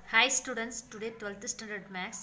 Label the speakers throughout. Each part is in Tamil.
Speaker 1: Hi students, today 12th standard maths.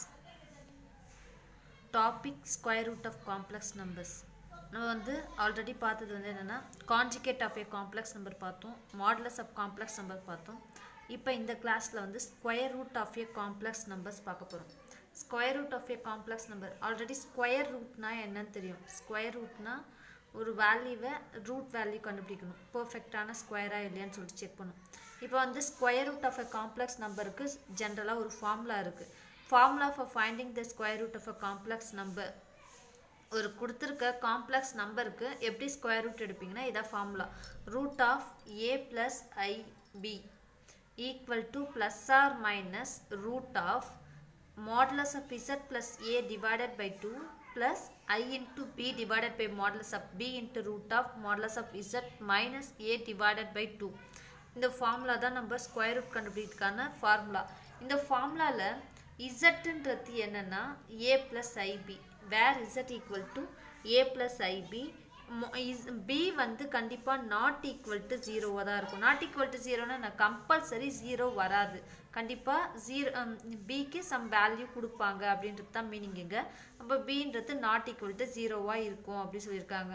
Speaker 1: Topic square root of complex numbers. நம்ம வந்து ஆல்ரெடி பார்த்தது வந்து என்னென்னா conjugate of a complex number பார்த்தோம் மாடலஸ் ஆஃப் காம்ப்ளெக்ஸ் நம்பர் பார்த்தோம் இப்போ இந்த கிளாஸில் வந்து square root of a complex numbers பார்க்க போகிறோம் square root of a complex number already square ரூட்னா என்னன்னு தெரியும் ஸ்கொயர் ரூட்னா ஒரு வேல்யூவை ரூட் வேல்யூ கண்டுபிடிக்கணும் பர்ஃபெக்டான ஸ்கொயராக இல்லையான்னு சொல்லிட்டு செக் பண்ணணும் இப்போ வந்து square root of a complex நம்பருக்கு ஜென்ரலாக ஒரு ஃபார்முலா இருக்குது formula for finding the square root of a complex number ஒரு கொடுத்துருக்க காம்ப்ளெக்ஸ் நம்பருக்கு எப்படி ஸ்கொயர் ரூட் எடுப்பீங்கன்னா இதான் formula root of a plus i b equal to plus or minus root of modulus of z plus a divided by 2 plus i into b divided by modulus of b into root of modulus of z minus a divided by 2 இந்த ஃபார்முலா தான் நம்ம ஸ்கொயர் ரூட் கண்டுபிடிக்கிறதுக்கான ஃபார்முலா இந்த ஃபார்முலாவில் இசட்டுன்றது என்னென்னா a plus i b where z equal to a plus i b b வந்து கண்டிப்பாக நாட் ஈக்குவல் டு ஜீரோவாக தான் இருக்கும் நாட் ஈக்குவல் டு ஜீரோனா நான் கம்பல்சரி ஜீரோ வராது கண்டிப்பாக ஜீரோ பிக்கு சம் வேல்யூ கொடுப்பாங்க அப்படின்றது தான் மீனிங் இங்கே அப்போ பின்றது நாட் ஈக்குவல் டு ஜீரோவாக இருக்கும் அப்படின்னு சொல்லியிருக்காங்க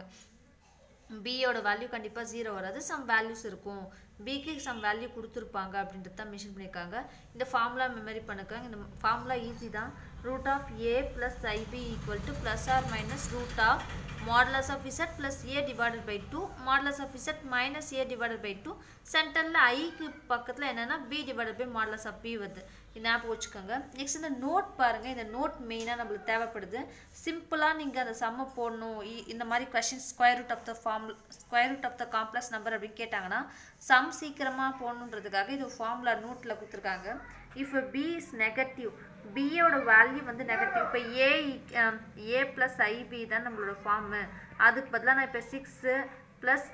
Speaker 1: பியோட வேல்யூ கண்டிப்பாக ஜீரோ வராது சம் வேல்யூஸ் இருக்கும் பிக்கு சம் வேல்யூ கொடுத்துருப்பாங்க அப்படின்றது தான் மென்ஷன் பண்ணியிருக்காங்க இந்த ஃபார்முலா மெமரி பண்ணுக்காங்க இந்த ஃபார்முலா ஈஸி தான் root of a plus i b equal to plus or minus root of modulus of z plus a divided by two modulus of z minus a divided by two சென்டரில் ஐக்கு பக்கத்தில் என்னென்னா b divided by modulus of b வருது ஞாபகம் வச்சுக்கோங்க நெக்ஸ்ட் இந்த நோட் பாருங்கள் இந்த நோட் மெயினாக நம்மளுக்கு தேவைப்படுது சிம்பிளாக நீங்கள் அந்த சம்மை போடணும் இந்த மாதிரி question square root of the form square root of the complex number அப்படின்னு கேட்டாங்கன்னா சம் சீக்கிரமாக போடணுன்றதுக்காக இது ஃபார்முலா நோட்டில் கொடுத்துருக்காங்க இஃப் பி இஸ் நெகட்டிவ் பியோட வேல்யூ வந்து நெகட்டிவ் இப்போ ஏ ஏ ப்ளஸ் ஐபி தான் நம்மளோட ஃபார்மு அதுக்கு பதிலாக நான் இப்போ சிக்ஸு ப்ளஸ்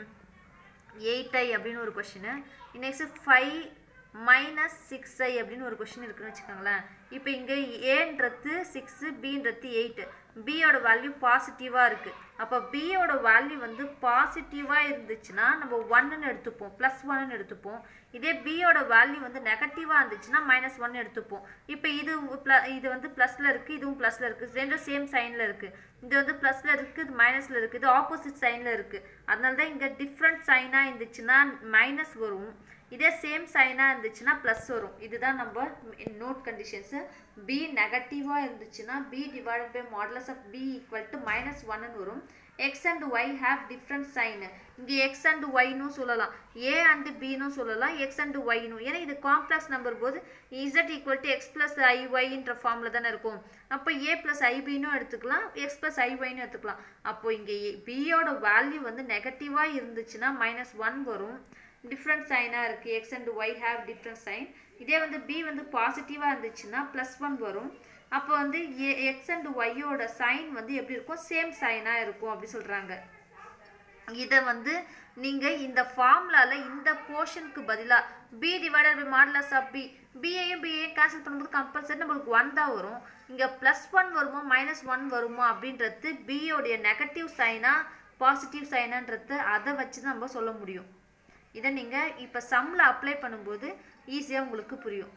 Speaker 1: எயிட் ஐ அப்படின்னு ஒரு question next five minus six i அப்படின்னு ஒரு கொஷின் இருக்குன்னு வச்சுக்கோங்களேன் இப்போ இங்கே ஏன்றது சிக்ஸு பின்றது எயிட்டு பியோட வேல்யூ பாசிட்டிவாக இருக்குது அப்போ பியோட வேல்யூ வந்து பாசிட்டிவாக இருந்துச்சுன்னா நம்ம ஒன்னுன்னு எடுத்துப்போம் ப்ளஸ் ஒன்னு எடுத்துப்போம் இதே பியோட வேல்யூ வந்து நெகட்டிவாக இருந்துச்சுன்னா மைனஸ் ஒன் எடுத்துப்போம் இப்போ இது இது வந்து ப்ளஸில் இருக்குது இதுவும் ப்ளஸில் இருக்குது ரெண்டும் சேம் சைனில் இருக்குது இது வந்து ப்ளஸில் இருக்குது இது மைனஸில் இருக்குது இது ஆப்போசிட் சைனில் இருக்குது அதனால தான் இங்கே டிஃப்ரெண்ட் சைனாக இருந்துச்சுன்னா மைனஸ் வரும் இதே சேம் சைனாக இருந்துச்சுன்னா ப்ளஸ் வரும் இதுதான் நம்ம நோட் கண்டிஷன்ஸு பி நெகட்டிவாக இருந்துச்சுன்னா b divided by modulus of b equal to minus ஒன்னு வரும் x and y have different sign இங்கே எக்ஸ் அண்ட் ஒய்னும் சொல்லலாம் ஏ அண்ட் பின்னு சொல்லலாம் எக்ஸ் அண்ட் ஒய்னும் ஏன்னா இது காம்ப்ளெக்ஸ் நம்பர் போது z equal to x plus i ஒய்ன்ற ஃபார்மில் தானே இருக்கும் அப்போ ஏ ப்ளஸ் ஐபின்னு எடுத்துக்கலாம் எக்ஸ் ப்ளஸ் ஐஒய்னு எடுத்துக்கலாம் அப்போ இங்கே பியோட வேல்யூ வந்து நெகட்டிவாக இருந்துச்சுன்னா மைனஸ் ஒன் வரும் டிஃப்ரெண்ட் சைனாக இருக்குது x and y have different sign இதே வந்து பி வந்து பாசிட்டிவாக இருந்துச்சுன்னா ப்ளஸ் ஒன் வரும் அப்போ வந்து ஏ எக்ஸ் அண்ட் ஒய்யோட சைன் வந்து எப்படி இருக்கும் சேம் சைனாக இருக்கும் அப்படி சொல்கிறாங்க இதை வந்து நீங்கள் இந்த ஃபார்முலாவில் இந்த போர்ஷனுக்கு பதிலாக b divided by modulus of b பிஏயும் பிஏயும் கேன்சல் பண்ணும்போது கம்பல்சரி நம்மளுக்கு ஒன் தான் வரும் இங்கே ப்ளஸ் ஒன் வருமோ மைனஸ் ஒன் வருமோ அப்படின்றது பியோடைய நெகட்டிவ் சைனா பாசிட்டிவ் சைனான்றது அதை வச்சு தான் நம்ம சொல்ல முடியும் இதை நீங்கள் இப்போ சம்மில் அப்ளை பண்ணும்போது ஈஸியாக உங்களுக்கு புரியும்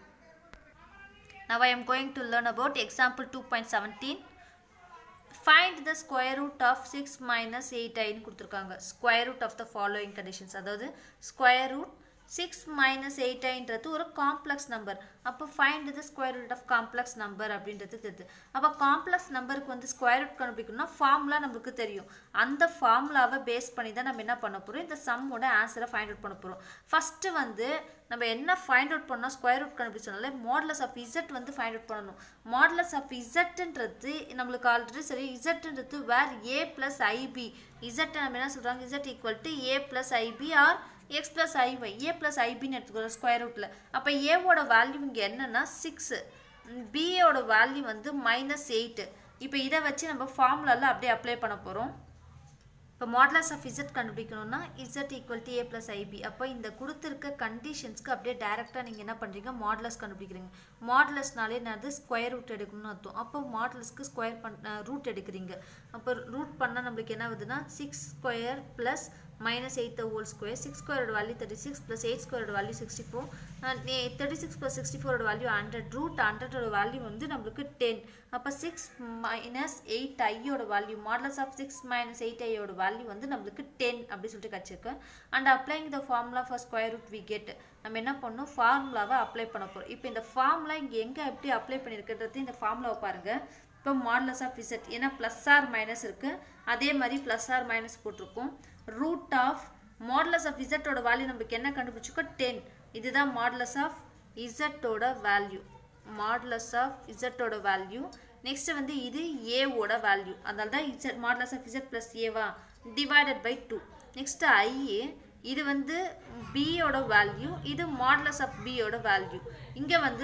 Speaker 1: Now I am going to learn about example 2.17. Find the square root of 6 minus 8 ஐன்னு கொடுத்துருக்காங்க square root of the following conditions அதாவது square root 6 minus 8 ஐன்றது ஒரு காம்ப்ளெக்ஸ் நம்பர் அப்போ find the square root of complex number அப்படின்றது தெரியுது அப்போ காம்ப்ளெக்ஸ் நம்பருக்கு வந்து ஸ்கொயர் ரூட் கண்டுபிடிக்கணும்னா ஃபார்முலா நம்மளுக்கு தெரியும் அந்த ஃபார்முலாவை பேஸ் பண்ணி தான் நம்ம என்ன பண்ண போகிறோம் இந்த சம்மோட ஆன்சரை ஃபைண்ட் அவுட் பண்ண போகிறோம் ஃபஸ்ட்டு வந்து நம்ம என்ன ஃபைண்ட் அவுட் பண்ணால் ஸ்கொயர் ரூட் கண்டுபிடிச்சனால மாடலஸ் ஆஃப் இசட் வந்து ஃபைண்ட் அவுட் பண்ணணும் மாடலஸ் ஆஃப் இசட்ன்றது நம்மளுக்கு ஆல்ரெடி சரி இசட்ன்றது where a plus i b z நம்ம என்ன சொல்கிறாங்க z equal to a plus i b or x plus i y a plus ஐபின்னு எடுத்துக்கிறோம் ஸ்கொயர் ரூட்டில் அப்போ ஏவோட வேல்யூ இங்கே என்னென்னா சிக்ஸு பிஏவோட வேல்யூ வந்து மைனஸ் எயிட்டு இப்போ இதை வச்சு நம்ம ஃபார்முலாவில் அப்படியே அப்ளை பண்ண போகிறோம் இப்போ மாடலஸ் ஆஃப் இசட் கண்டுபிடிக்கணும்னா z equal to a plus i b அப்போ இந்த கொடுத்துருக்க கண்டிஷன்ஸ்க்கு அப்படியே டேரெக்டாக நீங்கள் என்ன பண்ணுறீங்க மாடலஸ் கண்டுபிடிக்கிறீங்க மாடலஸ்னாலே என்னது ஸ்கொயர் ரூட் எடுக்கணும்னு அர்த்தம் அப்போ மாடலஸ்க்கு ஸ்கொயர் பண்ண ரூட் எடுக்கிறீங்க அப்போ ரூட் பண்ணால் நம்மளுக்கு என்ன ஆகுதுன்னா six square plus minus 8 the whole square 6 squared value 36 plus 8 squared value 64 and 36 plus 64 ஓட value 100 root 100 ஓட value வந்து நம்மளுக்கு 10 அப்போ 6 minus 8 i ஓட value modulus of 6 minus 8 i ஓட value வந்து நம்மளுக்கு 10 அப்படி சொல்லிட்டு கிடச்சிருக்கு and applying the formula for square root we get நம்ம என்ன பண்ணணும் ஃபார்முலாவை அப்ளை பண்ண போகிறோம் இப்போ இந்த ஃபார்முலா இங்கே எங்கே எப்படி அப்ளை பண்ணியிருக்கிறது இந்த ஃபார்முலாவை பாருங்கள் இப்போ மாடலஸ் ஆஃப் இசட் ஏன்னா ப்ளஸ் ஆர் மைனஸ் இருக்குது அதே மாதிரி ப்ளஸ் ஆர் மைனஸ் போட்டிருக்கோம் ரூட் ஆஃப் மாடலஸ் ஆஃப் இசட்டோட வேல்யூ நம்மளுக்கு என்ன கண்டுபிடிச்சிக்கோ டென் இதுதான் மாடலஸ் ஆஃப் இசட்டோட வேல்யூ மாடலஸ் ஆஃப் இசட்டோட வேல்யூ நெக்ஸ்ட் வந்து இது ஏவோட வேல்யூ அதனால தான் z modulus of z plus ஏவா டிவைடட் பை டூ நெக்ஸ்ட் ஐஏ இது வந்து பியோட வேல்யூ இது மாடலஸ் ஆஃப் பியோட வேல்யூ இங்கே வந்து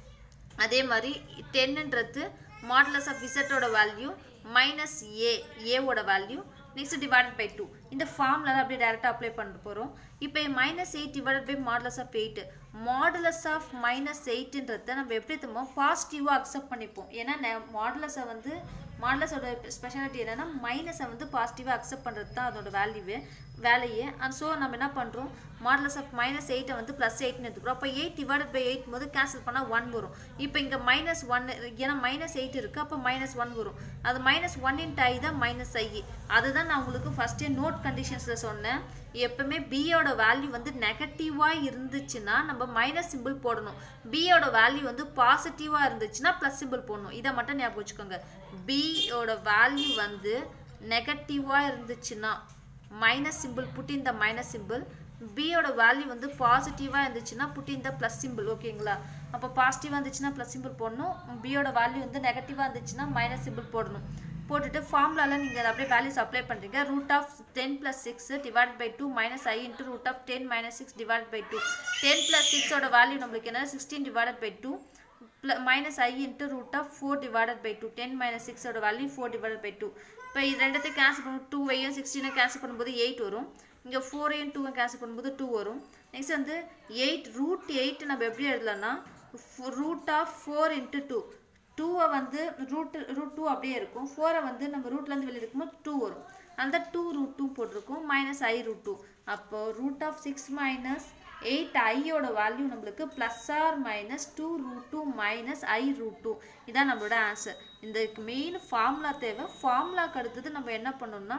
Speaker 1: அதே மாதிரி டென்னுன்றது மாடலஸ் ஆஃப் இசட்டோட வேல்யூ மைனஸ் ஏ ஏவோட value next divided by two இந்த ஃபார்ம்ல அப்படியே டேரெக்டாக அப்ளை பண்ண போகிறோம் இப்போ minus eight divided by modulus of eight modulus of minus எயிட்டுன்றத நம்ம எப்படி தருமோ பாசிட்டிவாக அக்செப்ட் பண்ணிப்போம் ஏன்னா மாடலஸை வந்து மாடலஸோட ஸ்பெஷாலிட்டி என்னென்னா மைனஸை வந்து பாசிட்டிவாக அக்செப்ட் பண்ணுறது தான் அதோட வேல்யூவே வேலையே அண்ட் ஸோ நம்ம என்ன பண்ணுறோம் மாடலஸ் ஆஃப் மைனஸ் எயிட்டை வந்து ப்ளஸ் எயிட்னு எடுத்துக்கிறோம் அப்போ எயிட் டிவைடட் பை எயிட் போது கேன்சல் பண்ணால் ஒன் வரும் இப்போ இங்கே மைனஸ் ஒன் ஏன்னா மைனஸ் எயிட் இருக்குது அப்போ மைனஸ் ஒன் வரும் அது மைனஸ் ஒன் இன்ட் ஐ தான் மைனஸ் ஐ அதுதான் நான் உங்களுக்கு ஃபஸ்ட்டே நோட் கண்டிஷன்ஸில் சொன்னேன் எப்பவுமே பியோட வேல்யூ வந்து நெகட்டிவாக இருந்துச்சுன்னா நம்ம மைனஸ் சிம்பிள் போடணும் பியோட வேல்யூ வந்து பாசிட்டிவாக இருந்துச்சுன்னா ப்ளஸ் சிம்பிள் போடணும் இதை மட்டும் ஞாபகம் வச்சுக்கோங்க பியோட வேல்யூ வந்து நெகட்டிவாக இருந்துச்சுன்னா minus symbol put in the minus symbol பியோட வேல்யூ வந்து பாசிட்டிவாக இருந்துச்சுன்னா put in the plus symbol ஓகேங்களா அப்போ பாசிட்டிவாக இருந்துச்சுன்னா ப்ளஸ் சிம்பிள் போடணும் பியோட வேல்யூ வந்து நெகட்டிவாக இருந்துச்சுன்னா மைனஸ் சிம்பிள் போடணும் போட்டுட்டு ஃபார்முலாவில் நீங்கள் அப்படியே வேல்யூஸ் அப்ளை பண்ணுறீங்க root of ten plus six divide by two minus i into root of ten minus six divide by two ten plus சிக்ஸோட வேல்யூ நம்மளுக்கு என்ன sixteen divide by two minus i into root of four divided by two ten minus சிக்ஸோட value four divide by two இப்போ இது ரெண்டுத்தையும் கேன்சல் பண்ணும் டூ வையும் சிக்ஸ்டீனை கேன்சல் பண்ணும்போது எயிட் வரும் இங்கே ஃபோரையும் டூவும் கேன்சல் பண்ணும்போது டூ வரும் நெக்ஸ்ட் வந்து எயிட் ரூட் எயிட் நம்ம எப்படி எழுதலாம்னா root of four into two டூவை வந்து ரூட் ரூட் டூ அப்படியே இருக்கும் ஃபோரை வந்து நம்ம ரூட்லேருந்து வெளியே இருக்கும்போது டூ வரும் அந்த டூ ரூட் டூ போட்டிருக்கும் மைனஸ் ஐ ரூட் டூ அப்போது root of six minus eight ஐயோட வேல்யூ நம்மளுக்கு plus or minus two root two minus i root two இதான் நம்மளோட ஆன்சர் இந்த மெயின் ஃபார்முலா தேவை ஃபார்முலாக்கு அடுத்தது நம்ம என்ன பண்ணணும்னா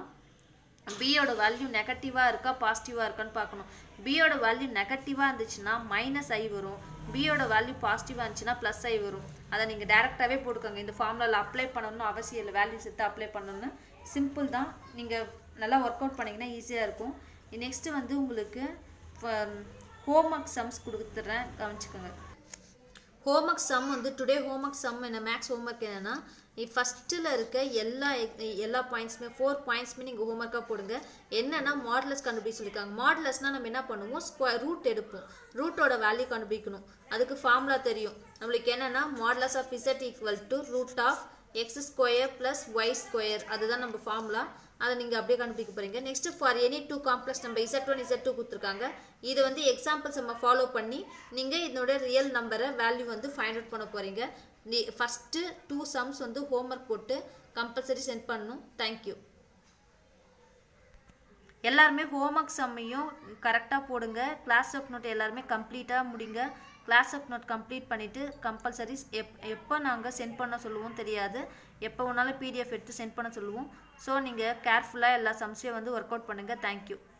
Speaker 1: பியோட வேல்யூ நெகட்டிவாக இருக்கா பாசிட்டிவாக இருக்கான்னு பார்க்கணும் பியோட வேல்யூ நெகட்டிவாக இருந்துச்சுன்னா மைனஸ் ஐ வரும் பியோட வேல்யூ பாசிட்டிவாக இருந்துச்சுன்னா ப்ளஸ் ஐ வரும் அதை நீங்கள் டேரெக்டாகவே போட்டுக்கோங்க இந்த ஃபார்முலாவில் அப்ளை பண்ணணும்னு அவசியம் இல்லை வேல்யூஸ் எடுத்து அப்ளை பண்ணணும்னு சிம்பிள் தான் நீங்கள் நல்லா ஒர்க் அவுட் பண்ணிங்கன்னா ஈஸியாக இருக்கும் நெக்ஸ்ட்டு வந்து உங்களுக்கு ஹோம்ஒர்க் சம்ஸ் கொடுத்துட்றேன் கவனிச்சுக்கோங்க ஹோம்ஒர்க் சம் வந்து டுடே ஹோம்ஒர்க் சம் என்ன மேக்ஸ் ஹோம்ஒர்க் என்னென்னா ஃபஸ்ட்டில் இருக்க எல்லா எல்லா பாயிண்ட்ஸுமே ஃபோர் பாயிண்ட்ஸுமே நீங்கள் ஹோம்ஒர்க்காக போடுங்க என்னென்னா மாடலஸ் கண்டுபிடிக்க சொல்லியிருக்காங்க மாடலஸ்னால் நம்ம என்ன பண்ணுவோம் ஸ்கொயர் ரூட் எடுப்போம் ரூட்டோட வேல்யூ கண்டுபிடிக்கணும் அதுக்கு ஃபார்முலா தெரியும் நம்மளுக்கு என்னென்னா modulus of z equal to root of x square plus y square அதுதான் நம்ம ஃபார்முலா அதை நீங்கள் அப்படியே கண்டுபிடிக்க போகிறீங்க next for any two complex நம்ம இசட் ஒன் இசட் டூ கொடுத்துருக்காங்க இது வந்து எக்ஸாம்பிள்ஸ் நம்ம ஃபாலோ பண்ணி நீங்கள் இதனோட ரியல் நம்பரை வேல்யூ வந்து ஃபைண்ட் அவுட் பண்ண போகிறீங்க நீ ஃபஸ்ட்டு டூ சம்ஸ் வந்து ஹோம்ஒர்க் போட்டு கம்பல்சரி சென்ட் பண்ணணும் தேங்க்யூ எல்லாருமே ஹோம்ஒர்க் சம்மையும் கரெக்டாக போடுங்க கிளாஸ் ஒர்க் நோட் எல்லாருமே கம்ப்ளீட்டாக முடிங்க கிளாஸ் ஒர்க் நோட் கம்ப்ளீட் பண்ணிவிட்டு கம்பல்சரி எப் எப்போ நாங்கள் சென்ட் பண்ண சொல்லுவோம் தெரியாது எப்போ வேணாலும் பிடிஎஃப் எடுத்து சென்ட் பண்ண சொல்லுவோம் ஸோ நீங்கள் கேர்ஃபுல்லாக எல்லா சம்ஸையும் வந்து ஒர்க் அவுட் பண்ணுங்கள் தேங்க்யூ